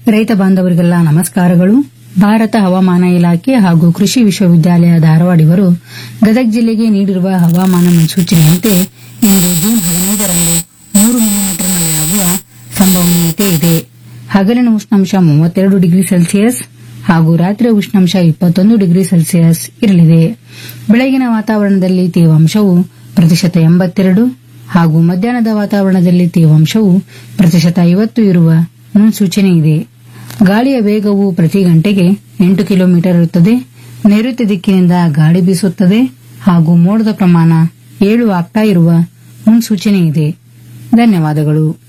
ರೈತ ಬಾಂಧವರಿಗೆಲ್ಲ ನಮಸ್ಕಾರಗಳು ಭಾರತ ಹವಾಮಾನ ಇಲಾಖೆ ಹಾಗೂ ಕೃಷಿ ವಿಶ್ವವಿದ್ಯಾಲಯ ಧಾರವಾಡ ಇವರು ಗದಗ ಜಿಲ್ಲೆಗೆ ನೀಡಿರುವ ಹವಾಮಾನ ಮುನ್ಸೂಚನೆಯಂತೆ ಇಂದು ಜೂನ್ ಹದಿನೈದರಂದು ಮೂರು ಮಿಲಿಮೀಟರ್ ಮಳೆಯಾಗುವ ಸಂಭವನೀಯತೆ ಇದೆ ಹಗಲಿನ ಉಷ್ಣಾಂಶ ಮೂವತ್ತೆರಡು ಡಿಗ್ರಿ ಸೆಲ್ಸಿಯಸ್ ಹಾಗೂ ರಾತ್ರಿಯ ಉಷ್ಣಾಂಶ ಇಪ್ಪತ್ತೊಂದು ಡಿಗ್ರಿ ಸೆಲ್ಸಿಯಸ್ ಇರಲಿದೆ ಬೆಳಗಿನ ವಾತಾವರಣದಲ್ಲಿ ತೇವಾಂಶವು ಪ್ರತಿಶತ ಎಂಬತ್ತೆರಡು ಹಾಗೂ ಮಧ್ಯಾಹ್ನದ ವಾತಾವರಣದಲ್ಲಿ ತೇವಾಂಶವು ಪ್ರತಿಶತ ಐವತ್ತು ಇರುವ ಮುನ್ಸೂಚನೆ ಇದೆ ಗಾಳಿಯ ವೇಗವು ಪ್ರತಿ ಗಂಟೆಗೆ ಎಂಟು ಕಿಲೋಮೀಟರ್ ಇರುತ್ತದೆ ನೈಋತ್ಯ ದಿಕ್ಕಿನಿಂದ ಗಾಳಿ ಬೀಸುತ್ತದೆ ಹಾಗೂ ಮೋಡದ ಪ್ರಮಾಣ ಏಳು ಆಗ್ತಾ ಇರುವ ಮುನ್ಸೂಚನೆ ಇದೆ ಧನ್ಯವಾದಗಳು